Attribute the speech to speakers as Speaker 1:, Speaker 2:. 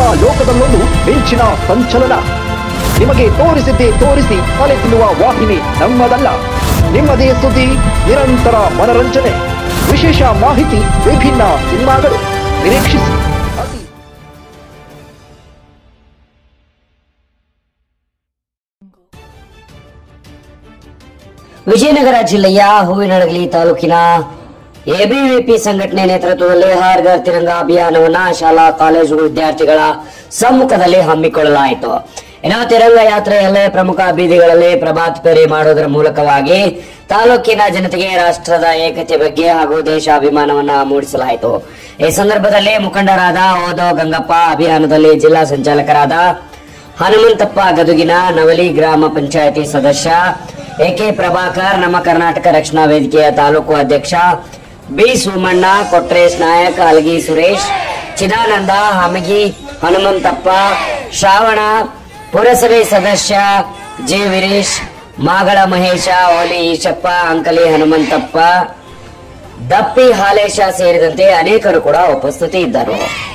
Speaker 1: cinema ಲೋಕದಲ್ಲೊಂದು ಮಿಂಚಿನ ಸಂಚಲನ ನಿಮಗೆ ತೋರಿಸಿದ್ದೇ ತೋರಿಸಿ ತಲೆ ತಿನ್ನುವ ವಾಹಿನಿ ನಮ್ಮದಲ್ಲ ನಿಮ್ಮದೇ ಸುದ್ದಿ ನಿರಂತರ ಮನರಂಜನೆ ವಿಶೇಷ ಮಾಹಿತಿ ವಿಭಿನ್ನ ಸಿನಿಮಾಗಳು ನಿರೀಕ್ಷಿಸಿ ಅತಿ
Speaker 2: ವಿಜಯನಗರ ಜಿಲ್ಲೆಯ ಹೂವಿನಡಗಲಿ ತಾಲೂಕಿನ ಎಬಿವಿಪಿ ಸಂಘಟನೆ ನೇತೃತ್ವದಲ್ಲಿ ಹರ್ ಘರ್ ತಿರಂಗ ಅಭಿಯಾನವನ್ನ ಶಾಲಾ ಕಾಲೇಜು ವಿದ್ಯಾರ್ಥಿಗಳ ಸಮ್ಮುಖದಲ್ಲಿ ಹಮ್ಮಿಕೊಳ್ಳಲಾಯಿತು ಇನ್ನು ತಿರಂಗ ಯಾತ್ರೆಯಲ್ಲೇ ಪ್ರಮುಖ ಬೀದಿಗಳಲ್ಲಿ ಪ್ರಭಾತ್ ಫೇರಿ ಮಾಡುವುದರ ಮೂಲಕವಾಗಿ ತಾಲೂಕಿನ ಜನತೆಗೆ ರಾಷ್ಟ್ರದ ಏಕತೆ ಬಗ್ಗೆ ಹಾಗೂ ದೇಶಾಭಿಮಾನವನ್ನ ಮೂಡಿಸಲಾಯಿತು ಈ ಸಂದರ್ಭದಲ್ಲಿ ಮುಖಂಡರಾದ ಓದೋ ಗಂಗಪ್ಪ ಅಭಿಯಾನದಲ್ಲಿ ಜಿಲ್ಲಾ ಸಂಚಾಲಕರಾದ ಹನುಮಂತಪ್ಪ ಗದುಗಿನ ನವಲಿ ಗ್ರಾಮ ಪಂಚಾಯತಿ ಸದಸ್ಯ ಎಕೆ ಪ್ರಭಾಕರ್ ನಮ್ಮ ಕರ್ನಾಟಕ ರಕ್ಷಣಾ ವೇದಿಕೆಯ ತಾಲೂಕು ಅಧ್ಯಕ್ಷ ಬಿ ಸೋಮಣ್ಣ ಕೊಟ್ರೇಶ್ ನಾಯಕ್ ಅಲ್ಗಿ ಸುರೇಶ್ ಚಿದಾನಂದ ಹಮಗಿ ಹನುಮಂತಪ್ಪ ಶ್ರಾವಣ ಪುರಸಭೆ ಸದಸ್ಯ ಜೆ ವೀರೇಶ್ ಮಾಗಳ ಮಹೇಶ ಓಲಿ ಈಶಪ್ಪ ಅಂಕಲಿ ಹನುಮಂತಪ್ಪ ದಪ್ಪಿ ಹಾಲೇಶ ಸೇರಿದಂತೆ ಅನೇಕರು ಕೂಡ ಉಪಸ್ಥಿತಿ ಇದ್ದರು